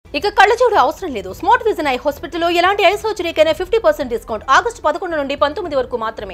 ఇక కళ్ళజోడు అవసరం లేదు స్మార్ట్ విజన్ ఐ హాస్పిటల్లో ఎలాంటి ఐ సర్జరీకైనా ఫిఫ్టీ పర్సెంట్ డిస్కౌంట్ ఆగస్టు పదకొండు నుండి పంతొమ్మిది వరకు మాత్రమే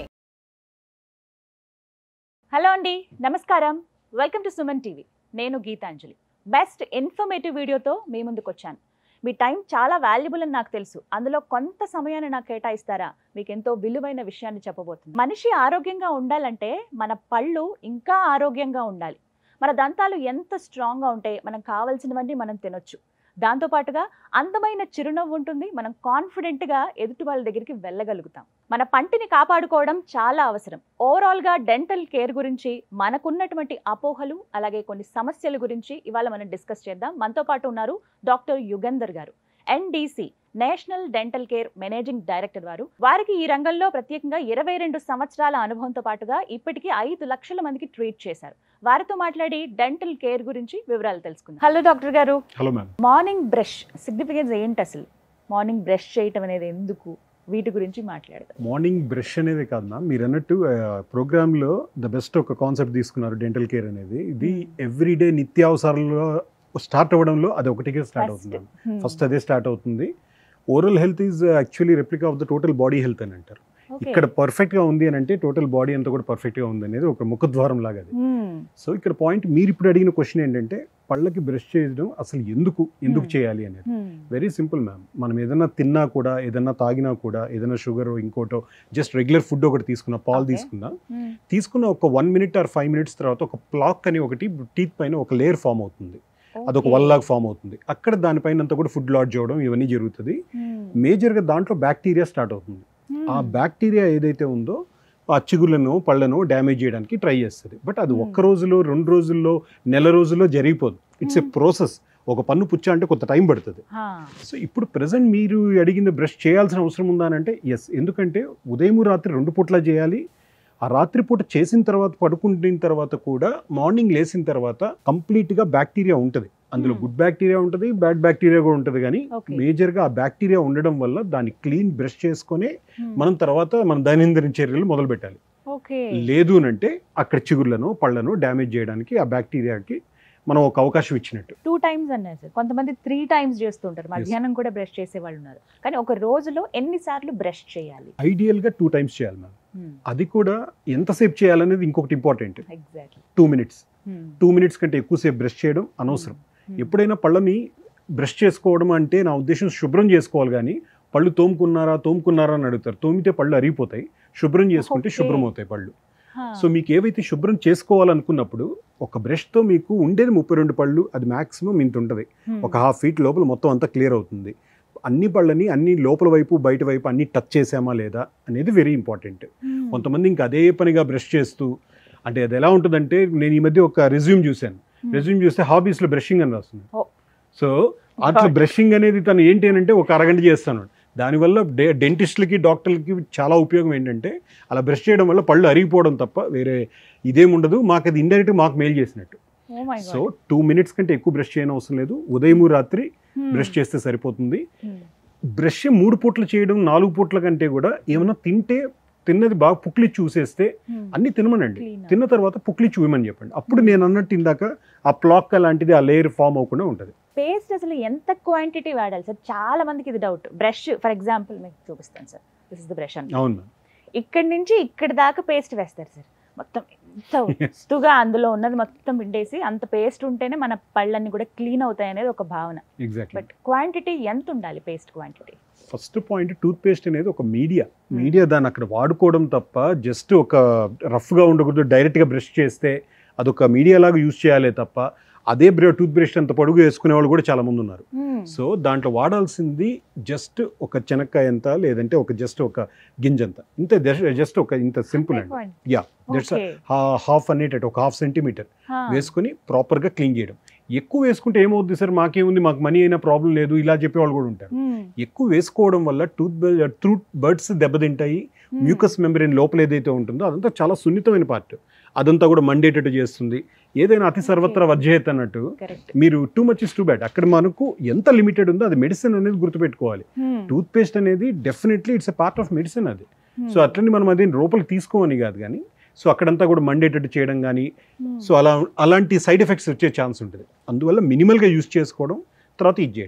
హలో అండి నమస్కారం వెల్కమ్ టు సుమన్ టీవీ నేను గీతాంజలి బెస్ట్ ఇన్ఫర్మేటివ్ వీడియోతో మీ ముందుకు వచ్చాను మీ టైం చాలా వాల్యుబుల్ అని నాకు తెలుసు అందులో కొంత సమయాన్ని నాకు కేటాయిస్తారా మీకు ఎంతో విలువైన విషయాన్ని చెప్పబోతుంది మనిషి ఆరోగ్యంగా ఉండాలంటే మన పళ్ళు ఇంకా ఆరోగ్యంగా ఉండాలి మన దంతాలు ఎంత స్ట్రాంగ్గా ఉంటే మనం కావాల్సినవన్నీ మనం తినొచ్చు దాంతోపాటుగా అందమైన చిరునవ్వు ఉంటుంది మనం కాన్ఫిడెంట్గా ఎదుటి వాళ్ళ దగ్గరికి వెళ్ళగలుగుతాం మన పంటిని కాపాడుకోవడం చాలా అవసరం ఓవరాల్గా డెంటల్ కేర్ గురించి మనకున్నటువంటి అపోహలు అలాగే కొన్ని సమస్యల గురించి ఇవాళ మనం డిస్కస్ చేద్దాం మనతో పాటు ఉన్నారు doctor Yugandhar garu NDC national dental care managing director వారు వారికి ఈ రంగంలో ప్రత్యేకంగా ఇరవై రెండు సంవత్సరాల అనుభవంతో పాటుగా ఇప్పటికీ ఐదు లక్షల మందికి ట్రీట్ చేశారు వారితో మాట్లాడి డెంటల్ కేర్ గురించి వివరాలు తెలుసుకుందాం హలో డాక్టర్ గారు hello ma'am morning brush significance ఏంటి అసలు మార్నింగ్ బ్రష్ చేయటం అనేది ఎందుకు వీటి గురించి మాట్లాడదాం మార్నింగ్ బ్రష్ అనేది కాదు మ్యామ్ మీరు అన్నట్టు ప్రోగ్రాంలో ద బెస్ట్ ఒక కాన్సెప్ట్ తీసుకున్నారు డెంటల్ కేర్ అనేది ఇది ఎవ్రీడే నిత్యావసరాల్లో స్టార్ట్ అవ్వడంలో అది ఒకటికే స్టార్ట్ అవుతుంది మ్యామ్ ఫస్ట్ అదే స్టార్ట్ అవుతుంది oral health is actually replica of the total body health అని అంటారు ఇక్కడ పర్ఫెక్ట్గా ఉంది అని అంటే టోటల్ బాడీ అంతా కూడా పర్ఫెక్ట్గా ఉంది అనేది ఒక ముఖద్వారం లాగా అది సో ఇక్కడ పాయింట్ మీరు ఇప్పుడు అడిగిన క్వశ్చన్ ఏంటంటే పళ్ళకి బ్రష్ చేయడం అసలు ఎందుకు ఎందుకు Hmm. చేయాలి అనేది వెరీ సింపుల్ మ్యామ్ మనం ఏదైనా తిన్నా కూడా ఏదైనా తాగినా కూడా ఏదైనా షుగర్ ఇంకోటో జస్ట్ రెగ్యులర్ ఫుడ్ ఒకటి తీసుకున్నా పాలు Okay. తీసుకున్నా తీసుకున్న ఒక one minute or five minutes తర్వాత ఒక ప్లాక్ అని ఒకటి టీత్ పైన ఒక లేయర్ ఫామ్ అవుతుంది అదొక వన్ లాగ్ ఫామ్ అవుతుంది అక్కడ దానిపైన అంతా కూడా ఫుడ్ లాడ్ చేయడం ఇవన్నీ జరుగుతుంది మేజర్గా దాంట్లో బ్యాక్టీరియా స్టార్ట్ అవుతుంది ఆ బ్యాక్టీరియా ఏదైతే ఉందో ఆ చిగుళ్ళను పళ్ళను డ్యామేజ్ చేయడానికి ట్రై చేస్తుంది బట్ అది Hmm. ఒక్క రోజులో రెండు రోజుల్లో నెల రోజుల్లో జరిగిపోదు ఇట్స్ ఎ Hmm. ప్రాసెస్ ఒక పన్ను పుచ్చ అంటే కొంత టైం పడుతుంది సో ఇప్పుడు ప్రజెంట్ మీరు అడిగిన బ్రష్ చేయాల్సిన అవసరం ఉందా అని అంటే ఎస్ ఎందుకంటే ఉదయం రాత్రి రెండు పూట్ల చేయాలి ఆ రాత్రి పూట చేసిన తర్వాత పడుకుంటున్న తర్వాత కూడా మార్నింగ్ లేచిన తర్వాత కంప్లీట్గా బ్యాక్టీరియా ఉంటుంది అందులో Hmm. గుడ్ బ్యాక్టీరియా ఉంటుంది బ్యాడ్ బ్యాక్టీరియా కూడా ఉంటుంది కానీ Okay. మేజర్గా ఆ బ్యాక్టీరియా ఉండడం వల్ల దాన్ని క్లీన్ బ్రష్ చేసుకొని మనం తర్వాత మన దైనందిన చర్యలు మొదలు పెట్టాలి ఓకే లేదు అని అంటే అక్కడ చిగుర్లను పళ్ళను డ్యామేజ్ చేయడానికి ఆ బ్యాక్టీరియాకి మనం ఒక అవకాశం ఇచ్చినట్టు టూ టైమ్స్ అన్నారు సార్ కొంతమంది త్రీ టైమ్స్ చేస్తుంటారు మధ్యాహ్నం కూడా బ్రష్ చేసే వాళ్ళు ఉన్నారు కానీ ఒక రోజులో ఎన్నిసార్లు బ్రష్ చేయాలి ఐడియల్గా టూ టైమ్స్ చేయాలి మ్యామ్ అది కూడా ఎంతసేపు చేయాలనేది ఇంకొకటి important exactly two minutes two minutes కంటే ఎక్కువసేపు బ్రష్ చేయడం అనవసరం ఎప్పుడైనా పళ్ళని బ్రష్ చేసుకోవడం అంటే నా ఉద్దేశం శుభ్రం చేసుకోవాలి కానీ పళ్ళు తోముకున్నారా తోముకున్నారా అని అడుగుతారు తోమితే పళ్ళు అరిగిపోతాయి శుభ్రం చేసుకుంటే Okay. శుభ్రం అవుతాయి పళ్ళు సో మీకు ఏవైతే శుభ్రం చేసుకోవాలనుకున్నప్పుడు ఒక బ్రష్తో మీకు ఉండేది ముప్పై రెండు పళ్ళు అది మాక్సిమం ఇంత ఉంటుంది ఒక హాఫ్ ఫీట్ లోపల మొత్తం అంతా క్లియర్ అవుతుంది అన్ని పళ్ళని అన్ని లోపల వైపు బయట వైపు అన్ని టచ్ చేసామా లేదా అనేది వెరీ ఇంపార్టెంట్ కొంతమంది ఇంకా అదే పనిగా బ్రష్ చేస్తూ అంటే అది ఎలా ఉంటుందంటే నేను ఈ మధ్య ఒక రెజ్యూమ్ చూశాను రెజ్యూమ్ చూస్తే హాబీస్లో బ్రషింగ్ అని రాస్తుంది Oh. సో అట్లా బ్రషింగ్ అనేది తను ఏంటి అని అంటే ఒక అరగంట చేస్తాను దానివల్ల డే డెంటిస్ట్లకి డాక్టర్లకి చాలా ఉపయోగం ఏంటంటే అలా బ్రష్ చేయడం వల్ల పళ్ళు అరిగిపోవడం తప్ప వేరే ఇదేం ఉండదు మాకు అది ఇండైరెక్ట్ మాకు మెయిల్ చేసినట్టు సో టూ మినిట్స్ కంటే ఎక్కువ బ్రష్ చేయని అవసరం లేదు ఉదయం రాత్రి బ్రష్ చేస్తే సరిపోతుంది బ్రష్ మూడు పూట్లు చేయడం నాలుగు పూట్ల కంటే కూడా ఏమైనా తింటే తిన్నది బాగా పుక్లి చూసేస్తే అన్ని తినమనండి తిన్న తర్వాత పుక్లి చూయమని చెప్పండి అప్పుడు నేను అన్నట్టు ఇందాక ఆ ప్లాక్ అలాంటిది ఆ లేయర్ ఫామ్ అవ్వకుండా ఉంటుంది పేస్ట్ అసలు ఎంత క్వాంటిటీ వాడాలి సార్ చాలా మందికి ఇది డౌట్ బ్రష్ ఫర్ ఎగ్జాంపుల్ మీకు చూపిస్తాను sir this is the brush అని అవును ఇక్కడి నుంచి ఇక్కడి దాకా పేస్ట్ వేస్తారు సార్ మొత్తం ఎంత ఉత్తుగా అందులో ఉన్నది మొత్తం పిండేసి అంత పేస్ట్ ఉంటేనే మన పళ్ళన్నీ కూడా క్లీన్ అవుతాయి అనేది ఒక భావన ఎగ్జాక్ట్లీ బట్ క్వాంటిటీ ఎంత ఉండాలి paste quantity first point toothpaste అనేది ఒక మీడియా మీడియా దాన్ని అక్కడ వాడుకోవడం తప్ప జస్ట్ ఒక రఫ్గా ఉండకూడదు డైరెక్ట్గా బ్రష్ చేస్తే అదొక మీడియా లాగా యూజ్ చేయాలే తప్ప అదే బ్ర టూత్ బ్రష్ అంత పొడుగు వేసుకునే వాళ్ళు కూడా చాలా మంది ఉన్నారు సో దాంట్లో వాడాల్సింది జస్ట్ ఒక చెనక్కాయ అంత లేదంటే ఒక జస్ట్ ఒక గింజంత ఇంత జస్ట్ ఒక ఇంత సింపుల్ అండి యా దట్స్ హాఫ్ అనేటట్టు ఒక హాఫ్ సెంటీమీటర్ వేసుకొని ప్రాపర్గా క్లీన్ చేయడం ఎక్కువ వేసుకుంటే ఏమవుద్ది సార్ మాకేముంది మాకు మనీ అయినా ప్రాబ్లం లేదు ఇలా చెప్పేవాళ్ళు కూడా ఉంటారు ఎక్కువ వేసుకోవడం వల్ల టూత్ ట్రూత్ బర్డ్స్ దెబ్బతింటాయి మ్యూకస్ మెంబ్రెయిన్ లోపల ఏదైతే ఉంటుందో అదంతా చాలా సున్నితమైన పార్ట్ అదంతా కూడా మండేటట్టు చేస్తుంది ఏదైనా అతి సర్వత్రా వర్జయత్ అన్నట్టు కరెక్ట్ మీరు too much is too bad అక్కడ మనకు ఎంత లిమిటెడ్ ఉందో అది మెడిసిన్ అనేది గుర్తుపెట్టుకోవాలి టూత్ పేస్ట్ అనేది definitely it's a part of medicine అది సో అట్లని మనం అది లోపలికి తీసుకోమని కాదు కానీ సో అక్కడంతా కూడా మండేటట్టు చేయడం కానీ సో అలా అలాంటి సైడ్ ఎఫెక్ట్స్ వచ్చే ఛాన్స్ ఉంటుంది అందువల్ల మినిమల్గా యూస్ చేసుకోవడం తర్వాత ఇది చేయడం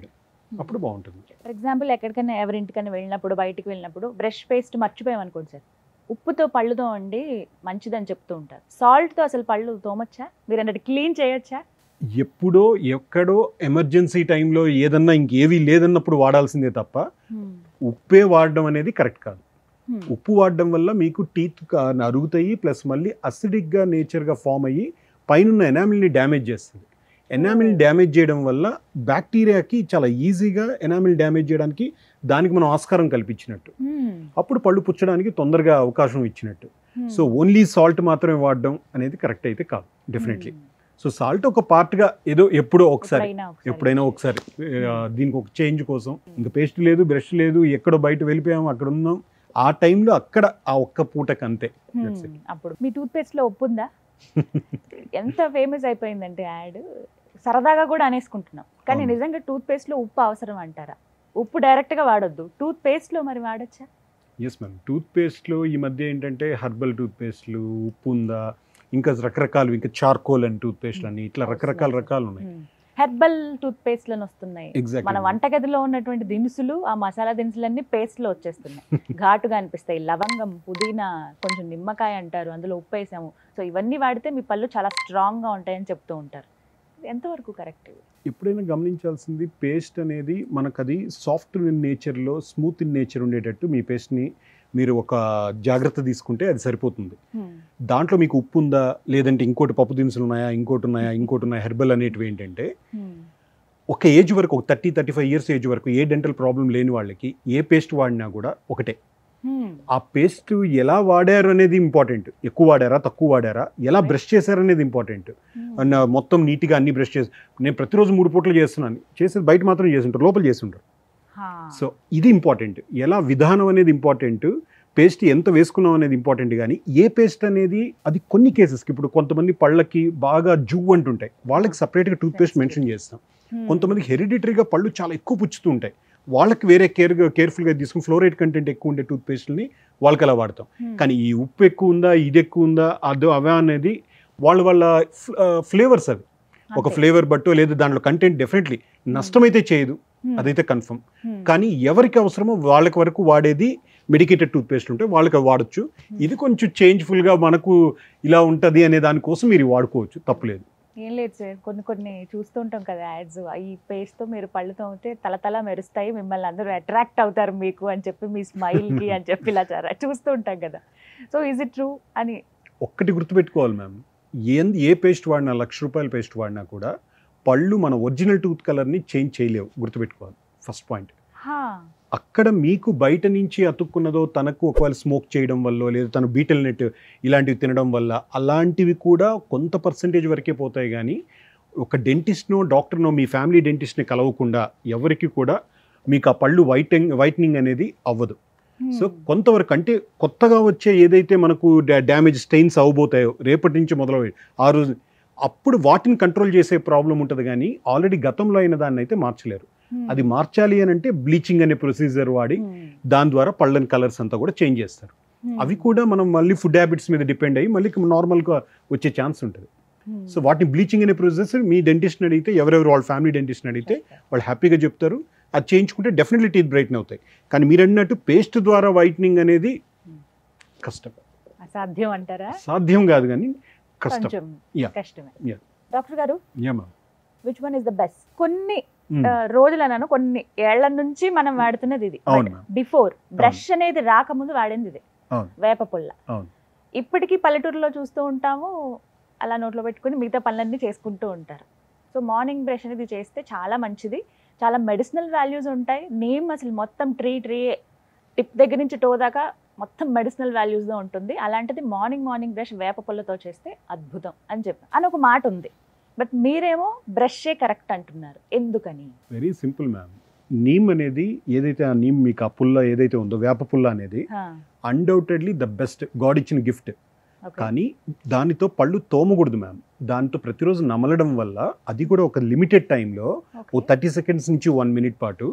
అప్పుడు బాగుంటుంది ఫర్ ఎగ్జాంపుల్ ఎక్కడికైనా ఎవరింటికైనా వెళ్ళినప్పుడు బయటికి వెళ్ళినప్పుడు బ్రష్ పేస్ట్ మర్చిపోయాం అనుకోండి సార్ ఉప్పుతో పళ్ళు తోమండి మంచిదని చెప్తూ ఉంటారు సాల్ట్తో అసలు పళ్ళు తోమొచ్చా మీరు అన్నట్టు క్లీన్ చేయొచ్చా ఎప్పుడో ఎక్కడో ఎమర్జెన్సీ టైంలో ఏదన్నా ఇంకేవీ లేదన్నప్పుడు వాడాల్సిందే తప్ప ఉప్పే వాడడం అనేది కరెక్ట్ కాదు ఉప్పు వాడడం వల్ల మీకు టీత్ అరుగుతాయి ప్లస్ మళ్ళీ అసిడిక్గా నేచర్గా ఫామ్ అయ్యి పైన ఎనామిల్ని డ్యామేజ్ చేస్తుంది ఎనామిల్ డ్యామేజ్ చేయడం వల్ల బ్యాక్టీరియాకి చాలా ఈజీగా ఎనామిల్ డ్యామేజ్ చేయడానికి దానికి మనం ఆస్కారం కల్పించినట్టు అప్పుడు పళ్ళు పుచ్చడానికి తొందరగా అవకాశం ఇచ్చినట్టు సో ఓన్లీ సాల్ట్ మాత్రమే వాడడం అనేది కరెక్ట్ అయితే కాదు డెఫినెట్లీ సో సాల్ట్ ఒక పార్ట్గా ఏదో ఎప్పుడో ఒకసారి ఎప్పుడైనా ఒకసారి ఆ, దీనికి ఒక చేంజ్ కోసం ఇంకా పేస్ట్ లేదు బ్రష్ లేదు ఎక్కడో బయట వెళ్ళిపోయాము అక్కడ ఉన్నాం ఆ టైంలో అక్కడ ఆ ఒక్క పూటకి అంతే That's it. అప్పుడు మీ టూత్ పేస్ట్ లో ఉప్పు ఉందా ఎంత ఫేమస్ అయిపోయిందంటే యాడ్ సరదాగా కూడా అనేసుకుంటున్నాం కానీ అవును. నిజంగా టూత్ పేస్ట్ లో ఉప్పు అవసరం అంటారా ఉప్పు డైరెక్ట్ గా వాడొద్దు టూత్ పేస్ట్ లో మరి వాడొచ్చా ఎస్ మ్యామ్ టూత్ పేస్ట్లో ఈ మధ్య ఏంటంటే హర్బల్ టూత్ పేస్ట్లు ఉప్పు ఉందా ఇంకా రకరకాలు ఇంకా చార్కోల్ అని టూత్ పేస్ట్ అని ఇట్లా రకరకాల రకాలు ఉన్నాయి హెర్బల్ టూత్ పేస్ట్ లను వస్తున్నాయి మన ఎగ్జాక్ట్లీ వంటగదిలో ఉన్నటువంటి దినుసులు ఆ మసాలా దినుసులన్నీ పేస్ట్ లో వచ్చేస్తున్నాయి ఘాటుగా అనిపిస్తాయి లవంగం పుదీనా కొంచెం నిమ్మకాయ అంటారు అందులో ఉప్పు వేసాము సో ఇవన్నీ వాడితే మీ పళ్ళు చాలా స్ట్రాంగ్ గా ఉంటాయని చెప్తూ ఉంటారు ఇది ఎంతవరకు కరెక్ట్ ఎప్పుడైనా గమనించాల్సింది పేస్ట్ అనేది మనకు అది సాఫ్ట్ ఇన్ నేచర్లో స్మూత్ ఇన్ నేచర్ ఉండేటట్టు మీ పేస్ట్ని మీరు ఒక జాగ్రత్త తీసుకుంటే అది సరిపోతుంది దాంట్లో మీకు ఉప్పు ఉందా లేదంటే ఇంకోటి పప్పు దినుసులు ఉన్నాయా ఇంకోటి ఉన్నాయా ఇంకోటి ఉన్నాయా హెర్బల్ అనేటివి ఏంటంటే ఒక ఏజ్ వరకు ఒక thirty thirty five years age వరకు ఏ డెంటల్ ప్రాబ్లం లేని వాళ్ళకి ఏ పేస్ట్ వాడినా కూడా ఒకటే ఆ పేస్ట్ ఎలా వాడారు అనేది ఇంపార్టెంట్ ఎక్కువ వాడారా తక్కువ వాడారా ఎలా బ్రష్ చేశారు అనేది ఇంపార్టెంట్ అండ్ మొత్తం నీట్గా అన్ని బ్రష్ చేసి నేను ప్రతిరోజు మూడు పూటలు చేస్తున్నాను చేసేది బయట మాత్రం చేస్తుంటారు లోపల చేస్తుంటారు సో ఇది ఇంపార్టెంట్ ఎలా విధానం అనేది ఇంపార్టెంట్ పేస్ట్ ఎంత వేసుకున్నాం అనేది ఇంపార్టెంట్ కానీ ఏ పేస్ట్ అనేది అది కొన్ని కేసెస్కి ఇప్పుడు కొంతమంది పళ్ళకి బాగా జూ అంటుంటాయి వాళ్ళకి సపరేట్గా టూత్ పేస్ట్ మెన్షన్ చేస్తాం కొంతమందికి హెరిడిటరీగా పళ్ళు చాలా ఎక్కువ పుచ్చుతూ ఉంటాయి వాళ్ళకి వేరే కేర్ కేర్ఫుల్గా తీసుకుని ఫ్లోరైడ్ కంటెంట్ ఎక్కువ ఉండే టూత్ పేస్ట్ని వాళ్ళకి అలా వాడతాం కానీ ఈ ఉప్పు ఎక్కువ ఉందా ఇది ఎక్కువ ఉందా అదో అవే అనేది వాళ్ళ వాళ్ళ ఫ్లేవర్స్ అవి ఒక ఫ్లేవర్ బట్టో లేదా దాంట్లో కంటెంట్ డెఫినెట్లీ నష్టమైతే చేయదు అదైతే కన్ఫర్మ్ కానీ ఎవరికి అవసరమో వాళ్ళకి వరకు వాడేది మెడికేటెడ్ టూత్ పేస్ట్ ఉంటే వాళ్ళకి అవి వాడచ్చు ఇది కొంచెం చేంజ్ఫుల్గా మనకు ఇలా ఉంటుంది అనే దానికోసం మీరు వాడుకోవచ్చు తప్పులేదు ఏం లేదు సార్ కొన్ని కొన్ని చూస్తూ ఉంటాం కదా యాడ్స్ ఈ పేస్ట్ తో మీరు పళ్ళు తోమితే తల తల మెరుస్తాయి మిమ్మల్ని అందరూ అట్రాక్ట్ అవుతారు మీకు అని చెప్పి మీ స్మైల్ కి అని చెప్పి ఇలా చాలా చూస్తూ ఉంటాం కదా సో ఈజ్ ఇట్ ట్రూ అని ఒక్కటి గుర్తుపెట్టుకోవాలి మ్యామ్ ఏ ఏ పేస్ట్ వాడినా లక్ష రూపాయల పేస్ట్ వాడినా కూడా పళ్ళు మన ఒరిజినల్ టూత్ కలర్ని చేంజ్ చేయలేవు గుర్తుపెట్టుకోవాలి ఫస్ట్ పాయింట్ హా అక్కడ మీకు బయట నుంచి అతుక్కున్నదో తనకు ఒకవేళ స్మోక్ చేయడం వల్ల లేదా తను బీటల్ నెట్ ఇలాంటివి తినడం వల్ల అలాంటివి కూడా కొంత పర్సంటేజ్ వరకే పోతాయి కానీ ఒక డెంటిస్ట్నో డాక్టర్నో మీ ఫ్యామిలీ డెంటిస్ట్ని కలవకుండా ఎవరికి కూడా మీకు ఆ పళ్ళు వైటనింగ్ వైట్నింగ్ అనేది అవ్వదు సో కొంతవరకు అంటే కొత్తగా వచ్చే ఏదైతే మనకు డా- డ్యామేజ్ స్టెయిన్స్ అవబోతాయో రేపటి నుంచి మొదలై ఆ రోజు అప్పుడు వాటిని కంట్రోల్ చేసే ప్రాబ్లం ఉంటుంది కానీ ఆల్రెడీ గతంలో అయిన దాన్ని అయితే మార్చలేరు అది మార్చాలి అని అంటే బ్లీచింగ్ అనే ప్రొసీజర్ వాడి దాని ద్వారా పళ్ళని కలర్స్ అంతా కూడా చేంజ్ చేస్తారు అవి కూడా మనం మళ్ళీ ఫుడ్ హ్యాబిట్స్ మీద డిపెండ్ అయ్యి మళ్ళీ నార్మల్గా వచ్చే ఛాన్స్ ఉంటుంది సో వాటిని బ్లీచింగ్ అనే ప్రొసెస్ మీ డెంటిస్ట్ని అడిగితే ఎవరెవరు వాళ్ళ ఫ్యామిలీ డెంటిస్ట్ని అడిగితే వాళ్ళు హ్యాపీగా చెప్తారు అది చేయించుకుంటే డెఫినెట్లీ టీత్ బ్రైట్న్ అవుతాయి కానీ మీరు అన్నట్టు పేస్ట్ ద్వారా వైట్నింగ్ అనేది కష్టం అసాధ్యం అంటారా సాధ్యం కాదు కానీ కష్టం కొంచెం Yeah. కష్టమే Yeah. డాక్టర్ గారు yeah ma'am which one is the best కొన్ని ఆ, రోజులు అన్నాను కొన్ని ఏళ్ల నుంచి మనం వాడుతున్నది ఇది అవును మ్యామ్ బిఫోర్ బ్రష్ అనేది రాకముందు వాడింది ఇది అవును. వేప పుల్ల అవును. ఇప్పటికీ పల్లెటూరులో చూస్తూ ఉంటాము అలా నోట్లో పెట్టుకుని మిగతా పనులన్నీ చేసుకుంటూ ఉంటారు సో మార్నింగ్ బ్రష్ అనేది చేస్తే చాలా మంచిది చాలా మెడిసినల్ వాల్యూస్ ఉంటాయి నేమ్ అసలు మొత్తం ట్రీ ట్రీ టిప్ దగ్గర నుంచి టో దాకా మొత్తం మెడిసినల్ వాల్యూస్తో ఉంటుంది అలాంటిది మార్నింగ్ మార్నింగ్ బ్రష్ వేప పుల్లతో చేస్తే అద్భుతం అని చెప్పి అని ఒక మాట ఉంది బట్ మీరేమో బ్రషే కరెక్ట్ అంటున్నారు ఎందుకని వెరీ సింపుల్ మ్యామ్ నీమ్ అనేది ఏదైతే ఆ నీమ్ మీకు ఆ పుల్ల ఏదైతే ఉందో వేప పుల్ల అనేది అన్డౌటెడ్లీ ద బెస్ట్ గాడ్ ఇచ్చిన గిఫ్ట్ ఓకే కానీ దానితో పళ్ళు తోమకూడదు మ్యామ్ దాంతో ప్రతిరోజు నమలడం వల్ల అది కూడా ఒక లిమిటెడ్ టైంలో ఓ థర్టీ సెకండ్స్ నుంచి వన్ మినిట్ పాటు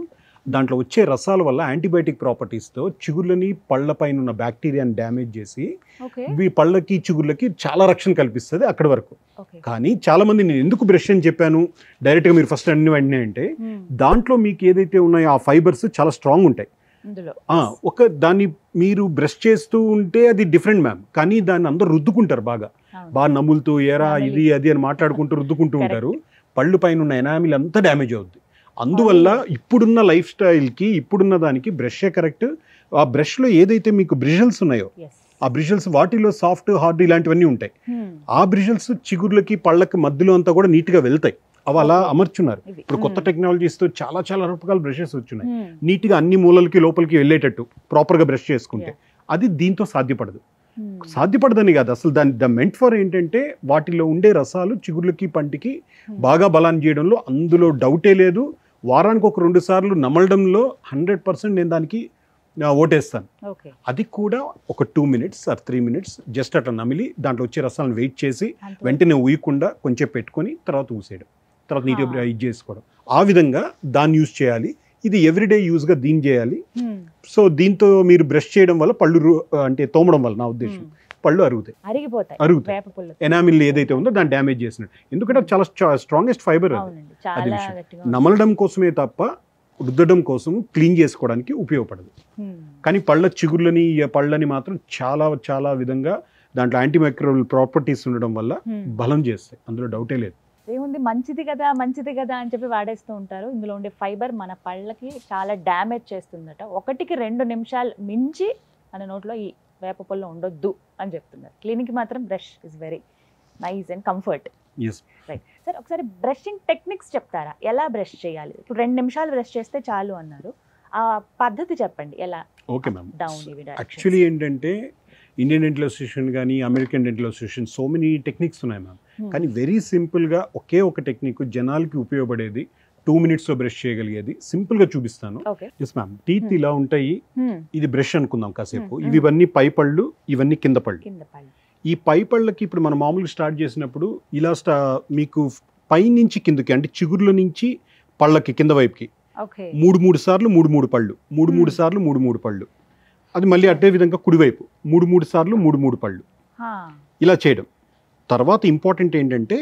దాంట్లో వచ్చే రసాల వల్ల యాంటీబయాటిక్ ప్రాపర్టీస్తో చిగుళ్ళని పళ్ళ పైన ఉన్న బ్యాక్టీరియాని డ్యామేజ్ చేసి ఓకే ఈ పళ్ళకి చిగుళ్ళకి చాలా రక్షణ కల్పిస్తుంది అక్కడి వరకు ఓకే కానీ చాలా మంది నేను ఎందుకు బ్రష్ అని చెప్పాను డైరెక్ట్గా మీరు ఫస్ట్ అన్ని వెంటనే అంటే దాంట్లో మీకు ఏదైతే ఉన్నాయో ఆ ఫైబర్స్ చాలా స్ట్రాంగ్ ఉంటాయి ఇందులో ఆ, ఒక దాన్ని మీరు బ్రష్ చేస్తూ ఉంటే అది డిఫరెంట్ మ్యామ్ కానీ దాన్ని అందరూ రుద్దుకుంటారు బాగా అవును. బాగా నములుతూ ఎరా Enamel. ఇది అది అని మాట్లాడుకుంటూ రుద్దుకుంటూ Correct. ఉంటారు పళ్ళు పైన ఉన్న ఎనామిల్ అంతా డ్యామేజ్ అవుద్ది అందువల్ల ఇప్పుడున్న లైఫ్ స్టైల్కి ఇప్పుడున్న దానికి బ్రషే కరెక్ట్ ఆ బ్రష్లో ఏదైతే మీకు బ్రిజల్స్ ఉన్నాయో Yes. ఆ బ్రిజల్స్ వాటిలో సాఫ్ట్ హార్డ్ ఇలాంటివన్నీ ఉంటాయి Hmm. ఆ బ్రిజల్స్ చిగుర్లకి పళ్ళకి మధ్యలో అంతా కూడా నీట్గా వెళ్తాయి అవి అలా Okay. అమర్చున్నారు ఇవి. ఇప్పుడు కొత్త Hmm. టెక్నాలజీస్తో చాలా చాలా రకాల బ్రషెస్ వచ్చినాయి Hmm. నీట్గా అన్ని మూలలకి లోపలికి వెళ్ళేటట్టు ప్రాపర్గా బ్రష్ చేసుకుంటే Yeah. అది దీంతో సాధ్యపడదు Hmm. సాధ్యపడదని కాదు అసలు దాని ద మెంట్ ఫర్ ఏంటంటే వాటిలో ఉండే రసాలు చిగుర్లకి పంటికి Hmm. బాగా బలాన్ని చేయడంలో అందులో డౌటే లేదు వారానికి ఒక రెండు సార్లు నమలడంలో హండ్రెడ్ పర్సెంట్ నేను దానికి ఆ, ఓటేస్తాను ఓకే అది కూడా ఒక two minutes or three minutes just అట్లా నమిలి దాంట్లో వచ్చే రసాలను వెయిట్ చేసి అంతే. వెంటనే ఊయకుండా కొంచెం పెట్టుకొని తర్వాత ఊసేయడం తర్వాత నీట్గా Ah. ఇది చేసుకోవడం ఆ విధంగా దాన్ని యూజ్ చేయాలి ఇది ఎవ్రీడే యూజ్గా దీన్ని చేయాలి Hmm. సో దీంతో మీరు బ్రష్ చేయడం వల్ల పళ్ళు రు- అంటే తోమడం వల్ల నా ఉద్దేశం Hmm. పళ్ళు అరుగుతాయి అరిగిపోతాయి అరుగుతాయి. వేప పుల్ల ఎనామిల్ ఏదైతే ఉందో దాన్ని డ్యామేజ్ చేసినట్టు ఎందుకంటే అది చాలా స్ట్రాంగెస్ట్ ఫైబర్ అది అవునండి చాలా విషయం. గట్టిగా ఉంది. నమలడం కోసమే తప్ప రుద్దడం కోసం క్లీన్ చేసుకోవడానికి ఉపయోగపడదు Hmm. కానీ పళ్ళ చిగుర్లని ఈ పళ్ళని మాత్రం చాలా చాలా విధంగా దాంట్లో యాంటీమైక్రోబల్ ప్రాపర్టీస్ ఉండడం వల్ల Hmm. బలం చేస్తాయి అందులో డౌటే లేదు ఏముంది మంచిది కదా మంచిది కదా అని చెప్పి వాడేస్తూ ఉంటారు ఇందులో ఉండే ఫైబర్ మన పళ్ళకి చాలా డ్యామేజ్ చేస్తుందట ఒకటికి రెండు నిమిషాలు మించి మన నోట్లో ఈ వేప పుల్ల ఉండొద్దు అని చెప్తున్నారు క్లినిక్ మాత్రం brush is very nice and comfort yes right sir ఒకసారి బ్రషింగ్ టెక్నిక్స్ చెప్తారా ఎలా బ్రష్ చేయాలి ఇప్పుడు రెండు నిమిషాలు బ్రష్ చేస్తే చాలు అన్నారు ఆ పద్ధతి చెప్పండి ఎలా ఓకే మ్యామ్ డౌన్ ఇవి directions. యాక్చువల్లీ ఏంటంటే ఇండియన్ డెంటల్ అసోసియేషన్ కానీ American dental association so many techniques ఉన్నాయి మ్యామ్ Hmm. కానీ వెరీ సింపుల్గా ఒకే ఒక టెక్నిక్ జనాలకి ఉపయోగపడేది టూ మినిట్స్లో బ్రష్ చేయగలిగేది సింపుల్గా చూపిస్తాను okay yes ma'am teeth Hmm. ఇలా ఉంటాయి Hmm. ఇది బ్రష్ అనుకుందాం కాసేపు Hmm. ఇవి ఇవన్నీ పై పళ్ళు ఇవన్నీ కింద పళ్ళు కింద పళ్ళు ఈ పై పళ్ళకి ఇప్పుడు మనం మామూలుగా స్టార్ట్ చేసినప్పుడు ఇలా స్టా మీకు పై నుంచి కిందకి అంటే చిగుర్ల నుంచి పళ్ళకి కింద వైపుకి ఓకే మూడు మూడు సార్లు మూడు మూడు పళ్ళు మూడు మూడు Hmm. సార్లు మూడు మూడు పళ్ళు అది మళ్ళీ అదే విధంగా కుడివైపు మూడు మూడు సార్లు మూడు మూడు పళ్ళు ఇలా చేయడం తర్వాత ఇంపార్టెంట్ ఏంటంటే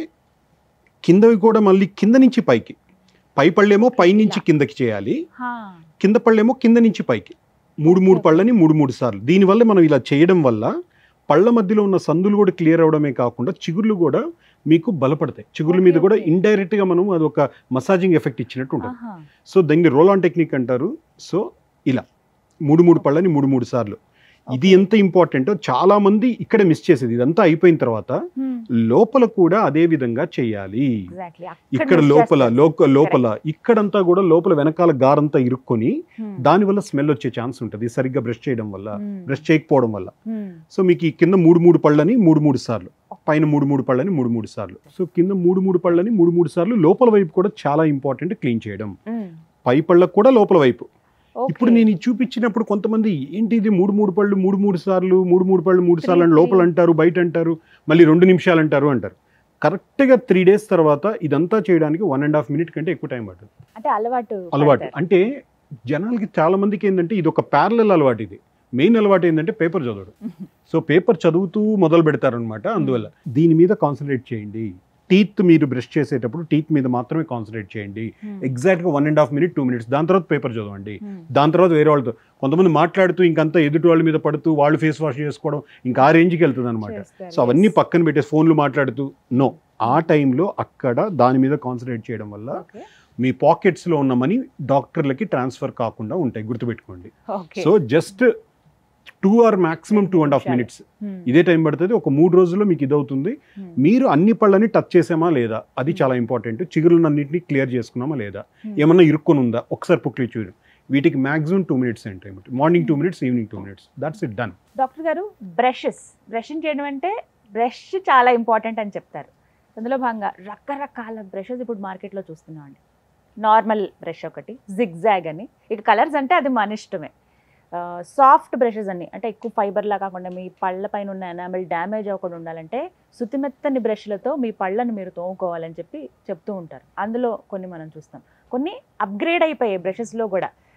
కిందవి కూడా మళ్ళీ కింద నుంచి పైకి పై పళ్ళేమో పై నుంచి కిందకి చేయాలి కింద పళ్ళేమో కింద నుంచి పైకి మూడు మూడు Okay. పళ్ళని మూడు మూడు సార్లు దీనివల్ల మనం ఇలా చేయడం వల్ల పళ్ళ మధ్యలో ఉన్న సందులు కూడా క్లియర్ అవడమే కాకుండా చిగుర్లు కూడా మీకు బలపడతాయి చిగుర్ల మీద Okay, కూడా okay. ఇండైరెక్ట్ గా మనం అది ఒక మసాజింగ్ ఎఫెక్ట్ ఇచ్చినట్టు ఉంటుంది సో దీన్ని రోల్ ఆన్ టెక్నిక్ అంటారు సో ఇలా మూడు మూడు పళ్ళని మూడు మూడు సార్లు ఇది ఎంత ఇంపార్టెంటో చాలా మంది ఇక్కడే మిస్ చేసేది ఇదంతా అయిపోయిన తర్వాత లోపల కూడా అదే విధంగా చేయాలి ఎగ్జాక్ట్లీ ఇక్కడ లోపల లోక లోపల ఇక్కడంతా కూడా లోపల వెనకాల గారంతా ఇరుక్కొని దానివల్ల స్మెల్ వచ్చే ఛాన్స్ ఉంటుంది సరిగ్గా బ్రష్ చేయడం వల్ల బ్రష్ చేయకపోవడం వల్ల సో మీకు ఈ కింద మూడు మూడు పళ్ళని మూడు మూడు సార్లు పైన మూడు మూడు పళ్ళని మూడు మూడు సార్లు సో కింద మూడు మూడు పళ్ళని మూడు మూడు సార్లు లోపల వైపు కూడా చాలా ఇంపార్టెంట్ క్లీన్ చేయడం పై పళ్ళకు కూడా లోపల వైపు ఇప్పుడు నేను ఇది చూపించినప్పుడు కొంతమంది ఏంటి ఇది మూడు మూడు పళ్ళు మూడు మూడు సార్లు మూడు మూడు పళ్ళు మూడు సార్లు అని Three, లోపల three. అంటారు బయట అంటారు మళ్ళీ రెండు నిమిషాలు అంటారు అంటారు కరెక్ట్గా త్రీ డేస్ తర్వాత ఇదంతా చేయడానికి వన్ అండ్ హాఫ్ మినిట్ కంటే ఎక్కువ టైం పడుతుంది అంటే అలవాటు అలవాటు పడతారు. అంటే జనాలకి చాలా మందికి ఏంటంటే ఇది ఒక ప్యారలల్ అలవాటు ఇది మెయిన్ అలవాటు ఏంటంటే పేపర్ చదవడం సో పేపర్ చదువుతూ మొదలు పెడతారనమాట అందువల్ల దీని మీద కాన్సన్ట్రేట్ చేయండి టీత్ మీరు బ్రష్ చేసేటప్పుడు టీత్ మీద మాత్రమే కాన్సన్ట్రేట్ చేయండి Hmm. ఎగ్జాక్ట్గా one and half minute two minutes దాని తర్వాత పేపర్ చదవండి Hmm. దాని తర్వాత వేరే వాళ్ళతో కొంతమంది మాట్లాడుతూ ఇంకంతా ఎదుటి వాళ్ళ మీద పడుతూ వాళ్ళు ఫేస్ వాష్ చేసుకోవడం ఇంకా ఆ రేంజ్కి వెళ్తుంది అనమాట చేస్తారు, సో అవన్నీ yes. పక్కన పెట్టేసి ఫోన్లు మాట్లాడుతూ నో ఆ టైంలో అక్కడ దాని మీద కాన్సన్ట్రేట్ చేయడం వల్ల Okay. మీ పాకెట్స్లో ఉన్న మనీ డాక్టర్లకి ట్రాన్స్ఫర్ కాకుండా ఉంటాయి గుర్తుపెట్టుకోండి Okay. So just two or maximum two and half నిమిషాలు. Minutes Hmm. ఇదే టైం పడుతుంది ఒక మూడు రోజుల్లో మీకు ఇదవుతుంది Hmm. మీరు అన్ని పళ్ళని టచ్ చేసామా లేదా అది Hmm. చాలా ఇంపార్టెంట్ చిగురులన్నింటినీ క్లియర్ చేసుకున్నామా లేదా Hmm. ఏమన్నా ఇరుక్కొని ఉందా ఒకసారి పుక్లి చూడు వీటికి మాక్సిమం టూ మినిట్స్ ఏంటి morning two minutes evening two minutes that's it done doctor గారు బ్రషెస్ బ్రషింగ్ చేయడం అంటే బ్రష్ చాలా ఇంపార్టెంట్ అని చెప్తారు అందులో భాగంగా రకరకాల బ్రషెస్ ఇప్పుడు మార్కెట్లో చూస్తున్నాం అండి నార్మల్ బ్రష్ ఒకటి జిగ్జాగ్ అని ఇక కలర్స్ అంటే అది మన ఇష్టమే సాఫ్ట్ బ్రషెస్ అన్ని అంటే ఎక్కువ ఫైబర్లా కాకుండా మీ పళ్ళ పైన ఉన్న ఎనామిల్ డ్యామేజ్ అవ్వకుండా ఉండాలంటే శుతిమెత్తని బ్రష్లతో మీ పళ్ళను మీరు తోముకోవాలని చెప్పి చెప్తూ ఉంటారు అందులో కొన్ని మనం చూస్తాం కొన్ని అప్గ్రేడ్ అయిపోయాయి బ్రషెస్లో కూడా